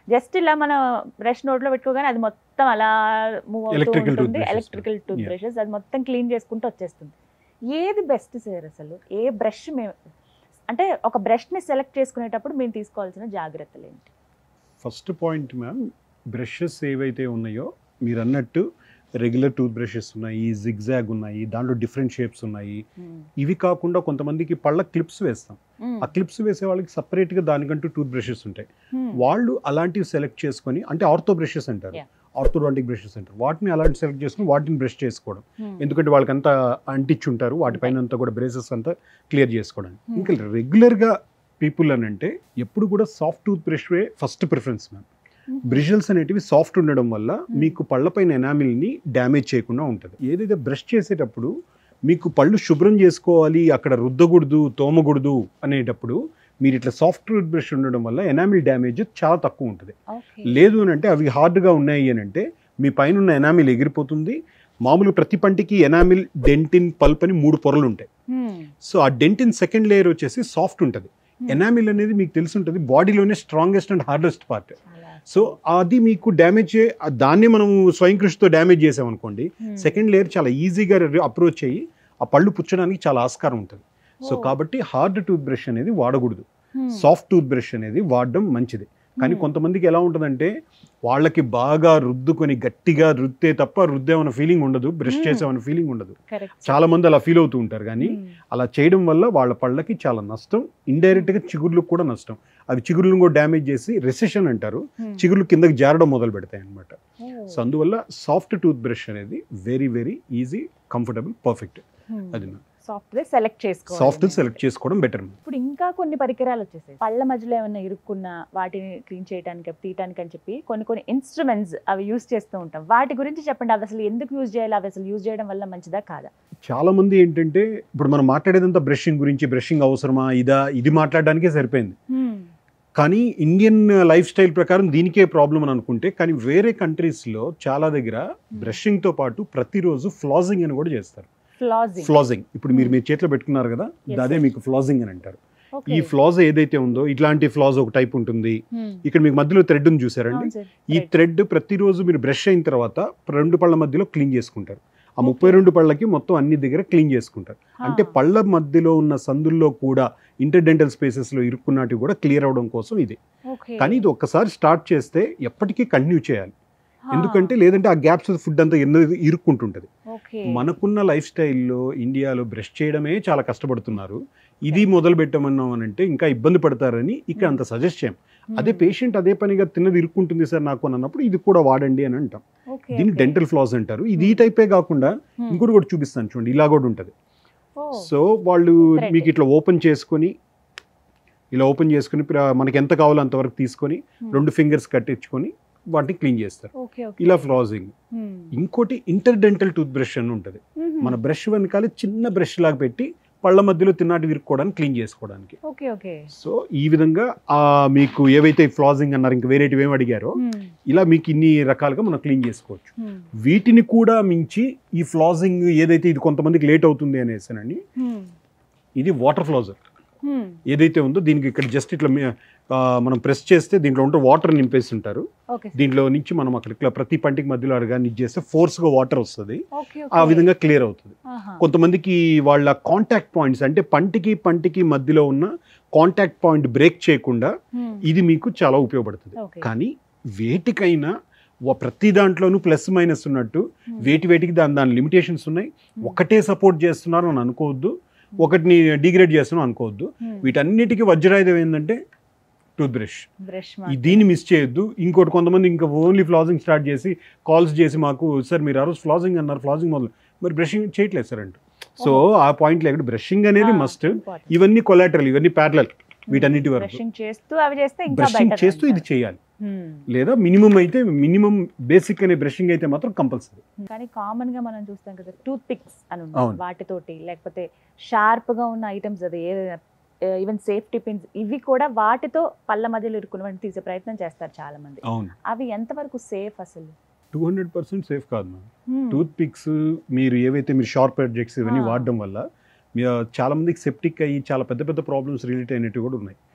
జస్ట్ ఇలా మన బ్రష్ నోట్లో పెట్టుకోగానే అది మొత్తం అలా మూవ్ అవుతూ Electrical ఉంటుంది toothbrushes. Electrical tooth Yeah. Brushes అది మొత్తం క్లీన్ చేసుకుంటూ వచ్చేస్తుంది ఏది బెస్ట్ సార్ అసలు ఏ బ్రష్ మేము అంటే ఒక బ్రష్ని సెలెక్ట్ చేసుకునేటప్పుడు మేము తీసుకోవాల్సిన జాగ్రత్తలు ఏంటి ఫస్ట్ పాయింట్ మ్యామ్ బ్రషెస్ ఏవైతే ఉన్నాయో మీరు అన్నట్టు రెగ్యులర్ టూత్ బ్రషెస్ ఉన్నాయి జిగ్జాగ్ ఉన్నాయి దాంట్లో డిఫరెంట్ షేప్స్ ఉన్నాయి ఇవి కాకుండా కొంతమందికి పళ్ళ క్లిప్స్ వేస్తాం ఆ క్లిప్స్ వేసే వాళ్ళకి సపరేట్గా దానికంటూ టూత్ బ్రషెస్ ఉంటాయి వాళ్ళు అలాంటివి సెలెక్ట్ చేసుకొని అంటే ఆర్థో బ్రషెస్ అంటారు Yeah. ఆర్థోడాంటిక్ బ్రషెస్ అంటారు వాటిని అలాంటి సెలెక్ట్ చేసుకుని వాటిని బ్రష్ చేసుకోవడం ఎందుకంటే వాళ్ళకి అంతా అంటించి ఉంటారు వాటిపైన అంతా కూడా బ్రేసెస్ అంతా క్లియర్ చేసుకోవడానికి Hmm. ఇంకా రెగ్యులర్గా పీపుల్ అని అంటే ఎప్పుడు కూడా soft tooth brush way first preference ma'am bristles అనేటివి సాఫ్ట్ ఉండడం వల్ల మీకు పళ్ళపైన ఎనామిల్ని డ్యామేజ్ చేయకుండా ఉంటుంది ఏదైతే బ్రష్ చేసేటప్పుడు మీకు పళ్ళు శుభ్రం చేసుకోవాలి అక్కడ రుద్దకూడదు తోమకూడదు అనేటప్పుడు మీరు ఇట్లా సాఫ్ట్ టూత్ బ్రష్ ఉండడం వల్ల ఎనామిల్ డ్యామేజ్ చాలా తక్కువ ఉంటుంది లేదు అని అంటే అవి హార్డ్గా ఉన్నాయి అని అంటే మీ పైన ఉన్న ఎనామిల్ ఎగిరిపోతుంది మామూలు ప్రతి పంటికి ఎనామిల్ డెంటిన్ పల్ప్ అని మూడు పొరలు ఉంటాయి సో ఆ డెంటిన్ సెకండ్ లేయర్ వచ్చేసి సాఫ్ట్ ఉంటుంది ఎనామిల్ అనేది మీకు తెలిసి ఉంటుంది బాడీలోనే strongest and hardest part so అది మీకు డ్యామేజ్ చే దాన్ని మనం స్వయం కృషితో డ్యామేజ్ చేసామనుకోండి సెకండ్ లేయర్ చాలా ఈజీగా అప్రోచ్ అయ్యి ఆ పళ్ళు పుచ్చడానికి చాలా ఆస్కారం ఉంటుంది సో కాబట్టి హార్డ్ టూత్ బ్రష్ అనేది వాడకూడదు సాఫ్ట్ టూత్ బ్రష్ అనేది వాడడం మంచిది కానీ కొంతమందికి ఎలా ఉంటుందంటే వాళ్ళకి బాగా రుద్దుకొని గట్టిగా రుద్దే తప్ప రుద్దేమన్న ఫీలింగ్ ఉండదు బ్రష్ Hmm. చేసామన్న ఫీలింగ్ ఉండదు కరెక్ట్ చాలా మంది అలా ఫీల్ అవుతూ ఉంటారు కానీ అలా చేయడం వల్ల వాళ్ళ పళ్ళకి చాలా నష్టం ఇండైరెక్ట్గా చిగుర్లకు కూడా నష్టం అవి చిగుర్లను కూడా డ్యామేజ్ చేసి రెసెషన్ అంటారు చిగుర్లు కిందకి జారడం మొదలు పెడతాయి అనమాట సో అందువల్ల సాఫ్ట్ టూత్ బ్రష్ అనేది very very easy comfortable perfect అది సాఫ్ట్వేర్ సెలెక్ట్ చేసుకోవాలి సాఫ్ట్ సెలెక్ట్ చేసుకోవడం బెటర్ ఇప్పుడు ఇంకా కొన్ని పరికరాలు వచ్చేసాయి పళ్ళ మధ్యలో ఏమైనా ఇరుక్కున్న వాటిని క్లీన్ చేయడానికి తీయటానికి అని చెప్పి కొన్ని కొన్ని ఇన్స్ట్రుమెంట్స్ అవి యూజ్ చేస్తూ ఉంటాం వాటి గురించి చెప్పండి అవి అసలు ఎందుకు యూజ్ చేయాలి అవి అసలు యూజ్ చేయడం వల్ల మంచిదా కాదా చాలా మంది ఏంటంటే ఇప్పుడు మనం మాట్లాడేదంతా బ్రషింగ్ గురించి బ్రషింగ్ అవసరమా ఇదా ఇది మాట్లాడడానికే సరిపోయింది కానీ ఇండియన్ లైఫ్ స్టైల్ ప్రకారం దీనికే ప్రాబ్లం అని అనుకుంటే కానీ వేరే కంట్రీస్లో చాలా దగ్గర బ్రషింగ్తో పాటు ప్రతిరోజు ఫ్లాజింగ్ అని కూడా చేస్తారు ఫ్లాజింగ్ ఫ్లాజింగ్ ఇప్పుడు మీరు Hmm. మీ చేతిలో పెట్టుకున్నారు కదా Yes, అదే sir. మీకు ఫ్లాజింగ్ అని అంటారు ఈ ఫ్లాజ్ ఏదైతే ఉందో ఇట్లాంటి ఫ్లాజ్ ఒక టైప్ ఉంటుంది ఇక్కడ మీకు మధ్యలో థ్రెడ్ ఉంది చూసారండి ఈ Thread. థ్రెడ్ ప్రతిరోజు మీరు బ్రష్ అయిన తర్వాత రెండు పళ్ళ మధ్యలో క్లీన్ చేసుకుంటారు ఆ ముప్పై రెండు పళ్ళకి మొత్తం అన్ని దగ్గర క్లీన్ చేసుకుంటారు అంటే పళ్ళ మధ్యలో ఉన్న సందుల్లో కూడా ఇంటర్డెంటల్ స్పేసెస్లో ఇరుక్కున్నట్టు కూడా క్లియర్ అవడం కోసం ఇది కానీ ఇది ఒక్కసారి స్టార్ట్ చేస్తే ఎప్పటికీ కంటిన్యూ చేయాలి ఎందుకంటే లేదంటే ఆ గ్యాప్స్ ఫుడ్ అంతా ఎన్నో ఇరుక్కుంటుంటుంది మనకున్న లైఫ్ స్టైల్లో ఇండియాలో బ్రష్ చేయడమే చాలా కష్టపడుతున్నారు ఇది మొదలు పెట్టమన్నాం అని అంటే ఇంకా ఇబ్బంది పడతారని ఇక్కడ అంత సజెస్ట్ చేయం అదే పేషెంట్ అదే పనిగా తిన్నది ఇరుక్కుంటుంది సార్ నాకు అని అన్నప్పుడు ఇది కూడా వాడండి అని అంటాం దీన్ని డెంటల్ ఫ్లాస్ అంటారు ఇది ఈ టైపే కాకుండా ఇంకోటి కూడా చూపిస్తాను చూడండి ఇలా కూడా ఉంటుంది సో వాళ్ళు Thread. మీకు ఇట్లా ఓపెన్ చేసుకొని ఇలా ఓపెన్ చేసుకుని ప్ర- మనకి ఎంత కావాలో అంతవరకు తీసుకొని రెండు ఫింగర్స్ కట్టించుకొని వాటిని క్లీన్ చేస్తారు ఇలా ఫ్లాజింగ్ ఇంకోటి ఇంటర్డెంటల్ టూత్ బ్రష్ అని ఉంటుంది మన బ్రష్ వెనకాల చిన్న బ్రష్ లాగా పెట్టి పళ్ళ మధ్యలో తిన్నాటి విరుక్కోవడానికి క్లీన్ చేసుకోవడానికి ఓకే ఓకే సో ఈ విధంగా ఆ మీకు ఏవైతే ఫ్లాజింగ్ అన్నారు ఇంకా వేరేటివి ఏమి అడిగారో ఇలా మీకు ఇన్ని రకాలుగా మనం క్లీన్ చేసుకోవచ్చు వీటిని కూడా మించి ఈ ఫ్లాజింగ్ ఏదైతే ఇది కొంతమందికి లేట్ అవుతుంది అనేసానని ఇది వాటర్ ఫ్లాజర్ ఏదైతే ఉందో దీనికి ఇక్కడ జస్ట్ ఇట్లా మీ- ఆ, మనం ప్రెస్ చేస్తే దీంట్లో ఉంటే వాటర్ నింపేసి ఉంటారు ఓకే దీంట్లో నుంచి మనం అక్కడ ఇట్లా ప్రతి పంటికి మధ్యలో అడగాని ఇది చేస్తే ఫోర్స్గా వాటర్ వస్తుంది ఓకే ఆ విధంగా క్లియర్ అవుతుంది కొంతమందికి వాళ్ళ కాంటాక్ట్ పాయింట్స్ అంటే పంటికి పంటికి మధ్యలో ఉన్న కాంటాక్ట్ పాయింట్ బ్రేక్ చేయకుండా ఇది మీకు చాలా ఉపయోగపడుతుంది ఓకే కానీ వేటికైనా వ- ప్రతి దాంట్లోనూ ప్లస్ మైనస్ ఉన్నట్టు వేటి వేటికి దాని దాని లిమిటేషన్స్ ఉన్నాయి ఒకటే సపోర్ట్ చేస్తున్నారు అని అనుకోవద్దు ఒకటిని డిగ్రేడ్ చేస్తున్నాం అనుకోవద్దు వీటన్నిటికీ వజ్రాయుధం ఏంటంటే టూత్ బ్రష్ బ్రష్ ఈ దీన్ని మిస్ చేయొద్దు ఇంకోటి కొంతమంది ఇంకా ఓన్లీ ఫ్లాజింగ్ స్టార్ట్ చేసి కాల్స్ చేసి మాకు సార్ మీరు ఆ రోజు ఫ్లాజింగ్ అన్నారు ఫ్లాజింగ్ మొదలు మరి బ్రషింగ్ చేయట్లేదు సార్ అంటూ సో ఆ పాయింట్ లేకుండా బ్రషింగ్ అనేది మస్ట్ ఇవన్నీ కొలాటరల్ ఇవన్నీ ప్యారలల్ వీటన్నిటి వరకు బ్రషింగ్ చేస్తూ అవి చేస్తే ఇంకా బ్రషింగ్ better చేస్తూ ఇది అంటారు. చేయాలి Hmm. లేదా మినిమం అయితే మినిమం బేసిక్ అనే బ్రషింగ్ అయితే మాత్రం కంపల్సరీ కానీ కామన్ గా మనం చూస్తాం కదా టూత్ పిక్స్ అని ఉన్నాయి. అవును. వాటితోటి లేకపోతే షార్ప్ గా ఉన్న ఐటమ్స్ అది ఏదైనా ఈవెన్ సేఫ్టీ పిన్స్ ఇవి కూడా వాటితో పళ్ళ మధ్యలో ఇరుక్కున్న వాటిని తీసే ప్రయత్నం చేస్తారు చాలా మంది అవును అవి ఎంతవరకు సేఫ్ అసలు టూ హండ్రెడ్ పర్సెంట్ సేఫ్ కాదు మ్యామ్ Hmm. టూత్ పిక్స్ మీరు ఏవైతే మీరు షార్ప్ ఎడ్జెక్ట్స్ ఇవన్నీ ఆ. వాడడం వల్ల మీరు చాలా మందికి సెప్టిక్ అయ్యి చాలా పెద్ద పెద్ద ప్రాబ్లమ్స్ రిలేట్ అయినట్టు కూడా ఉన్నాయి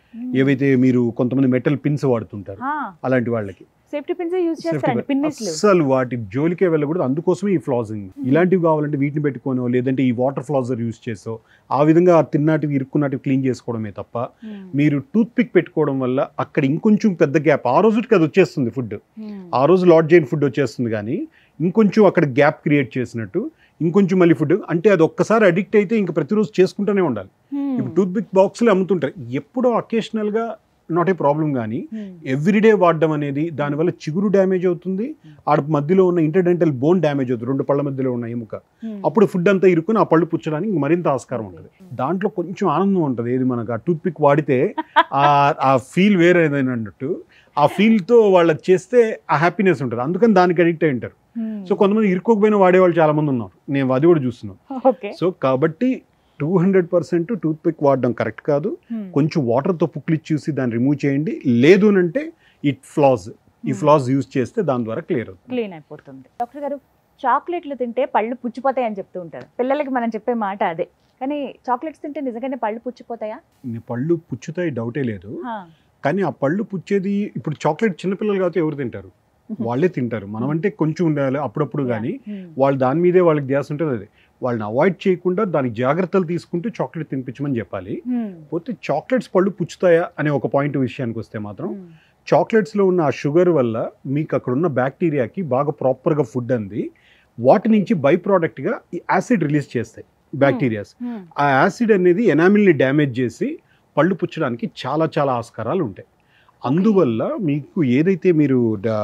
ఏవైతే మీరు కొంతమంది మెటల్ పిన్స్ వాడుతుంటారు అలాంటి వాళ్ళకి సేఫ్టీ పిన్స్ యూజ్ చేస్తారండి పిన్నిస్లు అస్సలు వాటి జోలికే వెళ్ళకూడదు అందుకోసమే ఈ ఫ్లాజింగ్ ఇలాంటివి కావాలంటే వీటిని పెట్టుకోనో లేదంటే ఈ వాటర్ ఫ్లాజర్ యూజ్ చేసో ఆ విధంగా ఆ తిన్నాటివి ఇరుక్కున్నటివి క్లీన్ చేసుకోవడమే తప్ప మీరు టూత్ పిక్ పెట్టుకోవడం వల్ల అక్కడ ఇంకొంచెం పెద్ద గ్యాప్ ఆ రోజుకి అది వచ్చేస్తుంది ఫుడ్ ఆ రోజు లాడ్ జైన్ ఫుడ్ వచ్చేస్తుంది కానీ ఇంకొంచెం అక్కడ గ్యాప్ క్రియేట్ చేసినట్టు ఇంకొంచెం మళ్ళీ ఫుడ్ అంటే అది ఒక్కసారి అడిక్ట్ అయితే ఇంకా ప్రతిరోజు చేసుకుంటూనే ఉండాలి ఇప్పుడు టూత్ పిక్ బాక్స్లు అమ్ముతుంటారు ఎప్పుడో అకేషనల్గా నాట్ ఏ ప్రాబ్లం కానీ ఎవ్రీడే వాడడం అనేది దానివల్ల చిగురు డ్యామేజ్ అవుతుంది ఆడ మధ్యలో ఉన్న ఇంటర్డెంటల్ బోన్ డ్యామేజ్ అవుతుంది రెండు పళ్ళ మధ్యలో ఉన్న ఎముక అప్పుడు ఫుడ్ అంతా ఇరుక్కుని ఆ పళ్ళు పుచ్చడానికి మరింత ఆస్కారం ఉంటుంది దాంట్లో కొంచెం ఆనందం ఉంటుంది ఏది మనకు ఆ టూత్ పిక్ వాడితే ఆ ఆ ఫీల్ వేరే ఏదైనా అన్నట్టు ఆ ఫీల్తో వాళ్ళకి చేస్తే ఆ హ్యాపీనెస్ ఉంటుంది అందుకని దానికి అడిక్ట్ అయి ఉంటారు సో కొంతమంది ఇరుక్కోకపోయినా వాడేవాళ్ళు చాలా మంది ఉన్నారు నేను అది కూడా చూస్తున్నాను ఓకే సో కాబట్టి two hundred percent tooth pick వాడడం కరెక్ట్ కాదు కొంచెం వాటర్తో పుక్లిచ్చి చూసి దాన్ని రిమూవ్ చేయండి లేదు అని అంటే ఈ ఫ్లాస్ ఈ ఫ్లాస్ యూజ్ చేస్తే దాని ద్వారా క్లియర్ అవుతుంది క్లీన్ అయిపోతుంది డాక్టర్ గారు చాక్లెట్లు తింటే పళ్ళు పుచ్చిపోతాయి అని చెప్తూ ఉంటారు పిల్లలకి మనం చెప్పే మాట అదే కానీ చాక్లెట్స్ తింటే నిజంగానే పళ్ళు పుచ్చిపోతాయా నీ పళ్ళు పుచ్చుతాయి డౌటే లేదు కానీ ఆ పళ్ళు పుచ్చేది ఇప్పుడు చాక్లెట్ చిన్నపిల్లలు కాబట్టి ఎవరు తింటారు వాళ్ళే తింటారు మనం అంటే కొంచెం ఉండాలి అప్పుడప్పుడు కానీ వాళ్ళు దాని మీదే వాళ్ళకి ధ్యాస ఉంటుంది అది వాళ్ళని అవాయిడ్ చేయకుండా దానికి జాగ్రత్తలు తీసుకుంటూ చాక్లెట్ తినిపించమని చెప్పాలి పోతే చాక్లెట్స్ పళ్ళు పుచ్చుతాయా అనే ఒక పాయింట్ విషయానికి వస్తే మాత్రం చాక్లెట్స్లో ఉన్న ఆ షుగర్ వల్ల మీకు అక్కడ ఉన్న బ్యాక్టీరియాకి బాగా ప్రాపర్గా ఫుడ్ అంది వాటి నుంచి బై ప్రోడక్ట్గా ఈ యాసిడ్ రిలీజ్ చేస్తాయి బ్యాక్టీరియాస్ ఆ యాసిడ్ అనేది ఎనామిల్ని డ్యామేజ్ చేసి పళ్ళు పుచ్చడానికి చాలా చాలా ఆస్కారాలు ఉంటాయి అందువల్ల మీకు ఏదైతే మీరు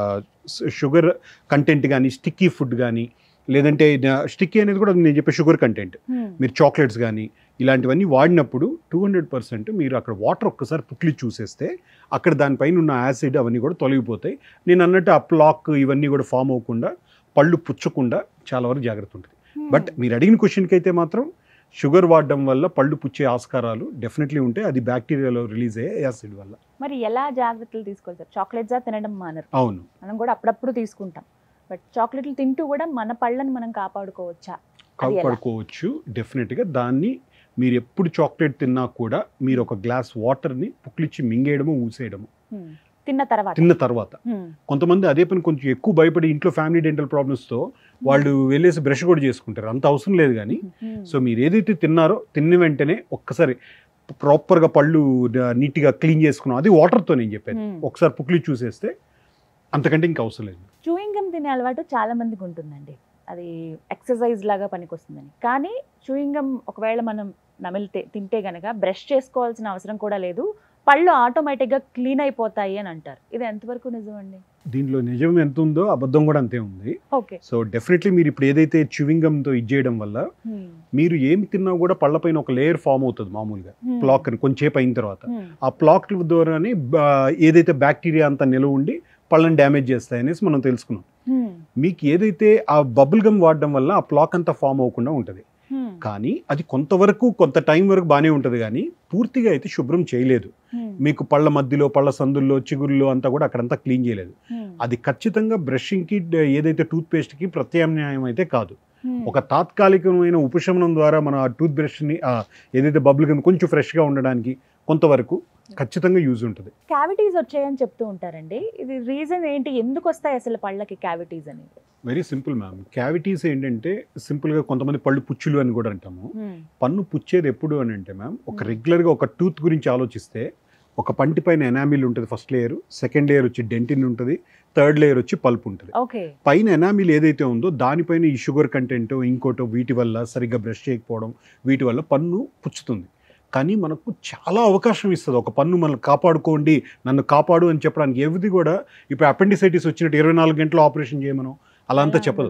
షుగర్ కంటెంట్ కానీ స్టిక్కీ ఫుడ్ కానీ లేదంటే స్టిక్కీ అనేది కూడా నేను చెప్పే షుగర్ కంటెంట్ మీరు చాక్లెట్స్ కానీ ఇలాంటివన్నీ వాడినప్పుడు టూ హండ్రెడ్ పర్సెంట్ మీరు అక్కడ వాటర్ ఒక్కసారి పుక్లి చూసేస్తే అక్కడ దానిపైన ఉన్న యాసిడ్ అవన్నీ కూడా తొలగిపోతాయి నేను అన్నట్టు ఆ ప్లాక్ ఇవన్నీ కూడా ఫామ్ అవ్వకుండా పళ్ళు పుచ్చకుండా చాలా వరకు జాగ్రత్త ఉంటుంది బట్ మీరు అడిగిన క్వశ్చన్కి అయితే మాత్రం షుగర్ వాడడం వల్ల పళ్ళు పుచ్చే ఆస్కారాలు డెఫినెట్లీ ఉంటాయి అది బ్యాక్టీరియాలో రిలీజ్ అయ్యే యాసిడ్ వల్ల మరి ఎలా జాగ్రత్తలు తీసుకోవాలి సార్ చాక్లెట్స్ తినడం మానరు అవును మనం కూడా అప్పుడప్పుడు తీసుకుంటాం బట్ చాక్లెట్లు తింటూ కూడా మన పళ్ళని మనం కాపాడుకోవచ్చా అది ఎలా? కాపాడుకోవచ్చు డెఫినెట్గా దాన్ని మీరు ఎప్పుడు చాక్లెట్ తిన్నా కూడా మీరు ఒక గ్లాస్ వాటర్ని పుక్లిచ్చి మింగేయడము ఊసేయడము Hmm. తిన్న తర్వాత తిన్న తర్వాత Hmm. కొంతమంది అదే పని కొంచెం ఎక్కువ భయపడి ఇంట్లో ఫ్యామిలీ డెంటల్ ప్రాబ్లమ్స్తో వాళ్ళు వెళ్ళేసి బ్రష్ కూడా చేసుకుంటారు అంత అవసరం లేదు కానీ Hmm. సో మీరు ఏదైతే తిన్నారో తిన్న వెంటనే ఒక్కసారి ప్రాపర్గా పళ్ళు నీట్గా క్లీన్ చేసుకున్నాం అది వాటర్తో నేను చెప్పేది Hmm. ఒకసారి పుక్లి చూసేస్తే అంతకంటే ఇంకా అవసరం లేదు చూయింగ్ గమ్ తినే అలవాటు చాలా మందికి ఉంటుందండి అది ఎక్సర్సైజ్ లాగా పనికొస్తుందని కానీ చూయింగ్ గమ్ ఒకవేళ మనం నమిలితే తింటే గనక బ్రష్ చేసుకోవాల్సిన అవసరం కూడా లేదు పళ్ళు ఆటోమేటిక్గా క్లీన్ అయిపోతాయి అని అంటారు ఇది ఎంతవరకు నిజం అండి దీనిలో నిజం ఎంత ఉందో అబద్ధం కూడా అంతే ఉంది ఓకే సో డెఫినెట్లీ మీరు ఇప్పుడు ఏదైతే చ్యూవింగమ్తో ఇది చేయడం వల్ల మీరు ఏం తిన్నా కూడా పళ్ళపైన ఒక లేయర్ ఫామ్ అవుతుంది మామూలుగా ప్లాక్ అని కొంచెంసేపు అయిన తర్వాత ఆ ప్లాక్ ద్వారానే బా- ఏదైతే బ్యాక్టీరియా అంతా నిలవ ఉండి పళ్ళని డ్యామేజ్ చేస్తాయి అనేసి మనం తెలుసుకున్నాం మీకు ఏదైతే ఆ బబుల్ గమ్ వాడడం వల్ల ఆ ప్లాక్ అంతా ఫామ్ అవ్వకుండా ఉంటుంది కానీ అది కొంతవరకు కొంత టైం వరకు బాగానే ఉంటుంది కానీ పూర్తిగా అయితే శుభ్రం చేయలేదు మీకు పళ్ళ మధ్యలో పళ్ళ సందుల్లో చిగురుల్లో అంతా కూడా అక్కడంతా క్లీన్ చేయలేదు అది ఖచ్చితంగా బ్రషింగ్కి ఏదైతే టూత్ పేస్ట్కి ప్రత్యామ్నాయం అయితే కాదు ఒక తాత్కాలికమైన ఉపశమనం ద్వారా మన ఆ టూత్ బ్రష్ని ఆ ఏదైతే బబుల్ గమ్ కొంచెం ఫ్రెష్గా ఉండడానికి కొంతవరకు ఖచ్చితంగా యూజ్ ఉంటుంది క్యావిటీస్ వచ్చాయని చెప్తూ ఉంటారండి ఇది రీజన్ ఏంటి ఎందుకు వస్తాయి అసలు పళ్ళకి క్యావిటీస్ అని వెరీ సింపుల్ మ్యామ్ క్యావిటీస్ ఏంటంటే సింపుల్గా కొంతమంది పళ్ళు పుచ్చులు అని కూడా అంటాము పన్ను పుచ్చేది ఎప్పుడు అని అంటే మ్యామ్ ఒక Hmm. రెగ్యులర్గా ఒక టూత్ గురించి ఆలోచిస్తే ఒక పంటి పైన ఎనామిల్ ఉంటుంది ఫస్ట్ లేయర్ సెకండ్ లేయర్ వచ్చి డెంటిన్ ఉంటుంది థర్డ్ లేయర్ వచ్చి పల్ప్ ఉంటుంది ఓకే పైన ఎనామిల్ ఏదైతే ఉందో దానిపైన ఈ షుగర్ కంటెంట్ ఇంకోటో వీటి వల్ల సరిగ్గా బ్రష్ చేయకపోవడం వీటి వల్ల పన్ను పుచ్చుతుంది కానీ మనకు చాలా అవకాశం ఇస్తుంది ఒక పన్ను మనల్ని కాపాడుకోండి నన్ను కాపాడు అని చెప్పడానికి ఎవరిది కూడా ఇప్పుడు అపెండిసైటిస్ వచ్చినట్టు ఇరవై నాలుగు గంటలు ఆపరేషన్ చేయమను అలా అంతా చెప్పదు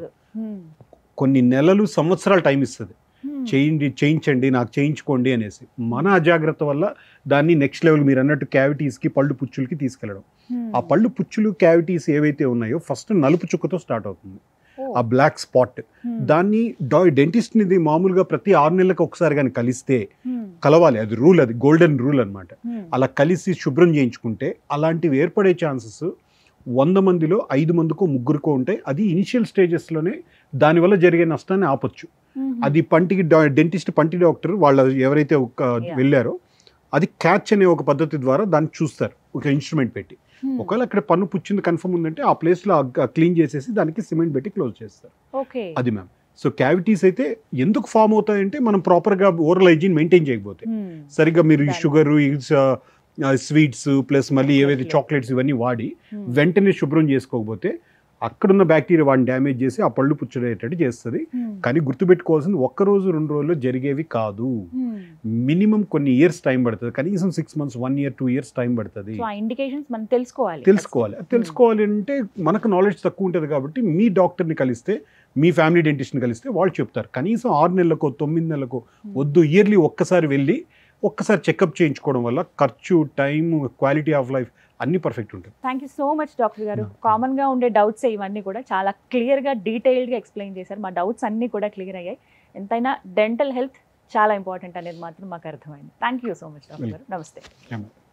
కొన్ని నెలలు సంవత్సరాలు టైం ఇస్తుంది చేయండి చేయించండి నాకు చేయించుకోండి అనేసి మన అజాగ్రత్త వల్ల దాన్ని నెక్స్ట్ లెవెల్ మీరు అన్నట్టు క్యావిటీస్కి పళ్ళు పుచ్చులకి తీసుకెళ్ళడం ఆ పళ్ళు పుచ్చులు క్యావిటీస్ ఏవైతే ఉన్నాయో ఫస్ట్ నలుపు చుక్కతో స్టార్ట్ అవుతుంది ఆ బ్లాక్ స్పాట్ దాన్ని డా డెంటిస్ట్ని ఇది మామూలుగా ప్రతి ఆరు నెలలకు ఒకసారి కానీ కలిస్తే కలవాలి అది రూల్ అది గోల్డెన్ రూల్ అన్నమాట అలా కలిసి శుభ్రం చేయించుకుంటే అలాంటివి ఏర్పడే ఛాన్సెస్ వంద మందిలో ఐదు మందికో ముగ్గురికో ఉంటాయి అది ఇనిషియల్ స్టేజెస్లోనే దానివల్ల జరిగే నష్టాన్ని ఆపొచ్చు అది పంటికి డా- డెంటిస్ట్ పంటి డాక్టర్ వాళ్ళ ఎవరైతే ఒక Yeah. వెళ్ళారో అది క్యాచ్ అనే ఒక పద్ధతి ద్వారా దాన్ని చూస్తారు ఒక ఇన్స్ట్రుమెంట్ పెట్టి Hmm. ఒకవేళ అక్కడ పన్ను పుచ్చింది కన్ఫర్మ్ ఉందంటే ఆ ప్లేస్లో క్లీన్ చేసేసి దానికి సిమెంట్ పెట్టి క్లోజ్ చేస్తారు ఓకే అది మ్యామ్ సో క్యావిటీస్ అయితే ఎందుకు ఫామ్ అవుతాయంటే మనం ప్రాపర్గా ఓరల్ హైజీన్ మెయింటైన్ చేయకపోతే Hmm. సరిగ్గా మీరు ఈ దాని- షుగర్ స్వీట్స్ ప్లస్ మళ్ళీ ఏవైతే Exactly. చాక్లెట్స్ ఇవన్నీ వాడి Hmm. వెంటనే శుభ్రం చేసుకోకపోతే అక్కడున్న బ్యాక్టీరియా వాడిని డ్యామేజ్ చేసి ఆ పళ్ళు పుచ్చడేటట్టు చేస్తుంది Hmm. కానీ గుర్తుపెట్టుకోవాల్సింది ఒక్క రోజు రెండు రోజుల్లో జరిగేవి కాదు Hmm. మినిమం కొన్ని ఇయర్స్ టైం పడుతుంది కనీసం six months one year two years time పడుతుంది సో ఆ ఇండికేషన్స్ మనం తెలుసుకోవాలి తెలుసుకోవాలి అది తెలుసుకోవాలి అంటే మనకు నాలెడ్జ్ తక్కువ ఉంటుంది కాబట్టి మీ డాక్టర్ని కలిస్తే మీ ఫ్యామిలీ డెంటిస్ట్ని కలిస్తే వాళ్ళు చెప్తారు కనీసం ఆరు నెలలకో తొమ్మిది నెలలకో Hmm. వద్దు ఇయర్లీ ఒక్కసారి వెళ్ళి ఒక్కసారి చెకప్ చేయించుకోవడం వల్ల ఖర్చు టైం క్వాలిటీ ఆఫ్ లైఫ్ అన్ని పర్ఫెక్ట్ ఉంటుంది thank you so much doctor గారు No. కామన్ గా ఉండే డౌట్స్ ఇవన్నీ కూడా చాలా క్లియర్ గా డీటెయిల్డ్ గా ఎక్స్ప్లెయిన్ చేశారు మా డౌట్స్ అన్ని కూడా క్లియర్ అయ్యాయి ఎంతైనా డెంటల్ హెల్త్ చాలా ఇంపార్టెంట్ అనేది మాత్రం మాకు అర్థమైంది thank you so much doctor గారు నమస్తే Yeah.